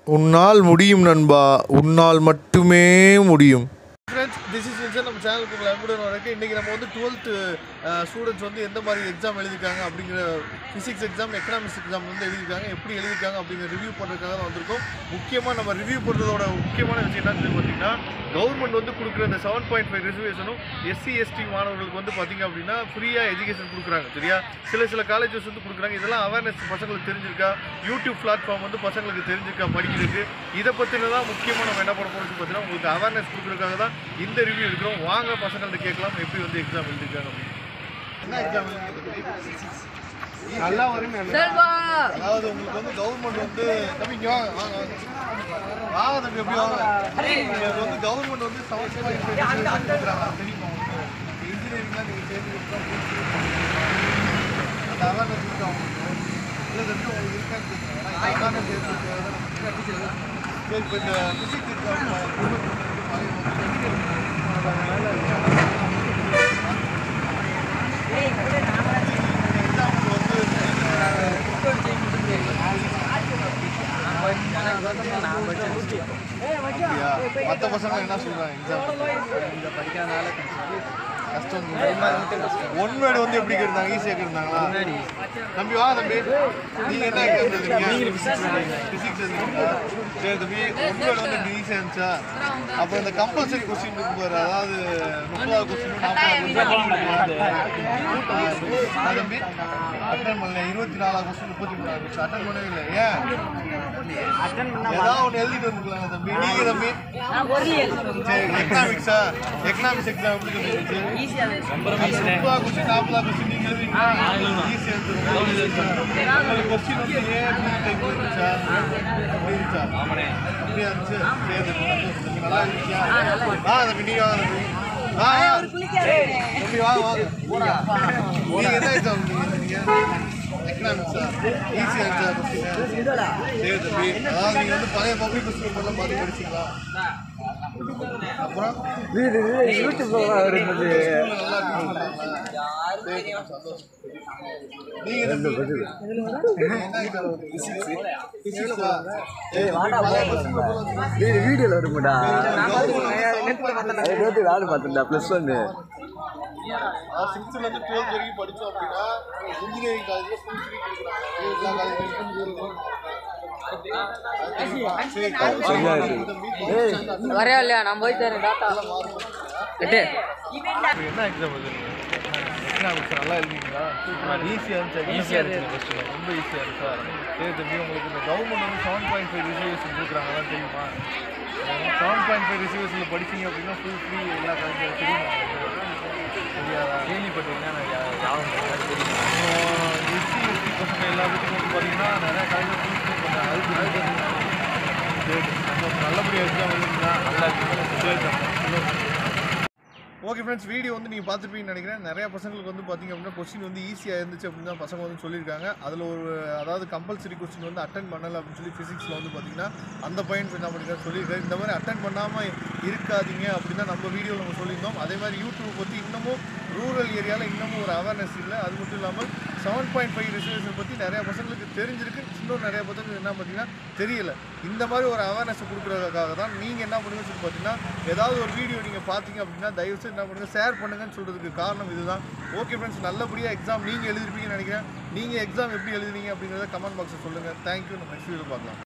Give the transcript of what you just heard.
உன்னால் முடியும் நண்பா உன்னால் மட்டுமே முடியும் ஃப்ரெண்ட்ஸ் திஸ் இஸ் வின்சன் நம்ம சேனலுக்கு உங்களை அன்புடன் வரக்கு இன்றைக்கி நம்ம வந்து டுவெல்த்து ஸ்டூடெண்ட்ஸ் வந்து எந்த மாதிரி எக்ஸாம் எழுதியிருக்காங்க அப்படிங்கிற ஃபிசிக்ஸ் எக்ஸாம் எக்கனாமிக்ஸ் எக்ஸாம் வந்து எழுதியிருக்காங்க எப்படி எழுதியிருக்காங்க அப்படிங்கிற ரிவ்யூ பண்ணுறதுக்காக தான் வந்திருக்கோம் முக்கியமாக நம்ம ரிவ்யூ பண்ணுறதோட முக்கியமான விஷயம் என்னன்னு சொல்லி பார்த்தீங்கன்னா கவர்மெண்ட் வந்து கொடுக்குற இந்த செவன் பாயிண்ட் ஃபைவ் ரிசர்வேஷனும் எஸ்சி எஸ்டி மாணவர்களுக்கு வந்து பார்த்தீங்க அப்படின்னா ஃப்ரீயாக எஜுகேஷன் கொடுக்குறாங்க சரியா சில சில காலேஜஸ் வந்து கொடுக்குறாங்க இதெல்லாம் அவேர்னஸ் பசங்களுக்கு தெரிஞ்சிருக்கா யூடியூப் பிளாட்ஃபார்ம் வந்து பசங்களுக்கு தெரிஞ்சிருக்கா படிக்கிறதுக்கு இதை பற்றின தான் முக்கியமாக நம்ம என்ன பண்ண போகிறோம்னு பார்த்தீங்கன்னா உங்களுக்கு அவேர்னஸ் கொடுக்குறதுக்காக தான் இந்த ரிவ்யூ எடுக்கிறோம் வாங்க பசங்கள்ட்ட கேட்கலாம் எப்படி வந்து எக்ஸாம் எழுதிருக்காங்க அப்படின்னு என்ன எக்ஸாம் நல்லா வரும் அதாவது உங்களுக்கு வந்து கவர்மெண்ட் வந்து தம்பி இங்க வாங்க வாங்க வாங்க வாங்க தம்பி எப்படி வாங்க உங்களுக்கு வந்து கவர்மெண்ட் வந்து செவன் பாயிண்ட் ஃபைவ் கொடுக்குறாங்க தெரியுமா உங்களுக்கு இன்ஜினியரிங்லாம் நீங்கள் சேர்ந்து அந்த அவேர்னஸ் இருக்கா உங்களுக்கு இல்லை தம்பி உங்களுக்கு இருக்கான்னு கேட்குறேன் அவேர்னஸ் சரி இப்போ இந்த ஃபிசிக்ஸ் மற்ற பசங்க என்ன சொல்றாங்க எக்ஸாம் கஷ்டம் ஒன் வேர்டு வந்து எப்படி இருந்தாங்க ஈஸியாக இருந்தாங்களா தம்பி வா தம்பி நீங்க என்ன எக்ஸாம் எழுதுறீங்க பிசிக்ஸ் எழுதுறீங்களா சரி தம்பி ஒன் வேர்டு வந்து எப்படி ஈஸியாக இருந்துச்சா அப்புறம் இந்த கம்பல்சரி கொஸ்டின் இருக்கும் பாரு அதாவது முப்பதாவது கொஸ்டின் நாற்பதாவது கொஸ்டின் தம்பி அட்டன் பண்ணல இருபத்தி நாலாவது கொஸ்டின் முப்பத்தி மூணாவது அட்டன் பண்ணவே இல்லை ஏன் ஏதாவது ஒன்று எழுதிட்டு வந்துருக்கலாம் தம்பி நீங்க தம்பி சரி எக்கனாமிக்ஸா எக்கனாமிக்ஸ் எக்ஸாம் எப்படி தம்பி இருந்துச்சு முப்பதாவது கொஸ்டின் நாற்பதாவது கொஸ்டின் நீங்க எழுதுறீங்களா ஈஸியாக இருந்துச்சு உங்களுக்கு கொஸ்டின் வந்து ஏன் டைப் இருந்துச்சா எப்படி இருந்துச்சா அப்படியா இருந்துச்சு சரி தம்பி சந்தோஷம் தம்பி நல்லா இருந்துச்சா ஆ தம்பி நீங்க வாங்க தம்பி ஆ தம்பி வாங்க வாங்க நீங்க என்ன எக்ஸாம் நீங்க எக்கனாமிக்ஸா ஈஸியாக இருந்துச்சா கொஸ்டின் சரி தம்பி அதாவது நீங்க வந்து பழைய பப்ளிக் ஸ்கூல் எல்லாம் பார்த்து படிச்சீங்களா அப்புறம் வீடு யூடியூப்ல வரும்போது நல்லா இருக்குங்களா? சரி, சந்தோஷம். நீங்க தம்பி என்ன exam? Physics ஆ? சரி, பழைய question paper எல்லாம் வீடு வீடியோல வருமாடா சொல்லி- அது நேற்று நானும் பார்த்தேன்டா ப்ளஸ் ஒன்று நான் சிக்ஸ்த்ல இருந்து டுவெல்த் வரைக்கும் படிச்சோம் அப்படின்னா இன்ஜினியரிங் காலேஜ்ல ஃபுல் ஃப்ரீ கொடுக்குறாங்க எல்லா காலேஜ்லயும் சரியா இருக்கு. ஏய் வரையா இல்லையா நான் போய் தரேன் டாட்டா எட்டு என்ன எக்ஸாம் எழுதுறீங்க எக்கனாமிக்ஸ் நல்லா எழுதிங்களா ஈஸியாக இருந்துச்சு ஈஸியாக இருந்துச்சு ரொம்ப ஈஸியாக இருக்கா சரி தம்பி உங்களுக்கு இந்த கவர்மெண்ட் வந்து செவன் பாயிண்ட் ஃபைவ் ரிசர்வேஷன் கொடுக்குறாங்கலாம் தெரியுமா செவன் பாயிண்ட் ஃபைவ் ரிசர்வேஷனில் படிச்சீங்க அப்படின்னா ஃபுல் ஃப்ரீ எல்லா காலேஜும் தெரியுமா தெரியாதா கேள்விப்பட்டிருக்கேன் நான் யாரும் எஸ்சி எஸ்டி பசங்க எல்லாத்துக்கும் வந்து பார்த்தீங்கன்னா நிறையா காலேஜ் ஃபுல் ஃப்ரீ பண்ணுறாங்க அதுக்கு அதுக்கு சரி சந்தோஷம். நல்லபடியாக எக்ஸாம் எழுதுங்களா நல்லா இருக்கு சரி சந்தோஷம். ஓகே ஃப்ரெண்ட்ஸ் வீடியோ வந்து நீங்கள் பார்த்துருப்பீங்கன்னு நினைக்கிறேன் நிறைய பசங்களுக்கு வந்து பார்த்தீங்க அப்படின்னா கொஸ்டின் வந்து ஈஸியாக இருந்துச்சு அப்படின்னு தான் பசங்க வந்து சொல்லியிருக்காங்க அதில் ஒரு அதாவது கம்பல்சரி கொஸ்டின் வந்து அட்டன் பண்ணலை அப்படின்னு சொல்லி ஃபிசிக்ஸில் வந்து பார்த்தீங்கன்னா அந்த பையன் என்ன பண்ணிருக்காரு சொல்லியிருக்காரு இந்த மாதிரி அட்டன் பண்ணாமல் இருக்காதீங்க அப்படின்னு தான் நம்ம வீடியோவில் நம்ம சொல்லியிருந்தோம் அதே மாதிரி யூடியூப் பற்றி இன்னமும் ரூரல் ஏரியாவில் இன்னமும் ஒரு அவேர்னஸ் இல்லை அது மட்டும் இல்லாமல் செவன் பாயிண்ட் ஃபைவ் ரிசர்வேஷன் பற்றி நிறைய பசங்களுக்கு தெரிஞ்சிருக்கு இன்னும் நிறைய பசங்களுக்கு என்ன பார்த்தீங்கன்னா தெரியல இந்த மாதிரி ஒரு அவேர்னஸ் கொடுக்குறதுக்காக தான் நீங்கள் என்ன பண்ணுங்கன்னு சொல்லி பார்த்தீங்கன்னா ஏதாவது ஒரு வீடியோ நீங்கள் பார்த்தீங்க அப்படின்னா தயவுசெய்து என்ன பண்ணுங்கள் ஷேர் பண்ணுங்கன்னு சொல்கிறதுக்கு காரணம் இதுதான் ஓகே ஃப்ரெண்ட்ஸ் நல்லபடியாக எக்ஸாம் நீங்கள் எழுதிருப்பீங்கன்னு நினைக்கிறேன் நீங்கள் எக்ஸாம் எப்படி எழுதுனீங்க அப்படிங்கிறத கமெண்ட் பாக்ஸில் சொல்லுங்கள் தேங்க்யூ நம்ம நெக்ஸ்ட் வீடியோ பார்க்கலாம்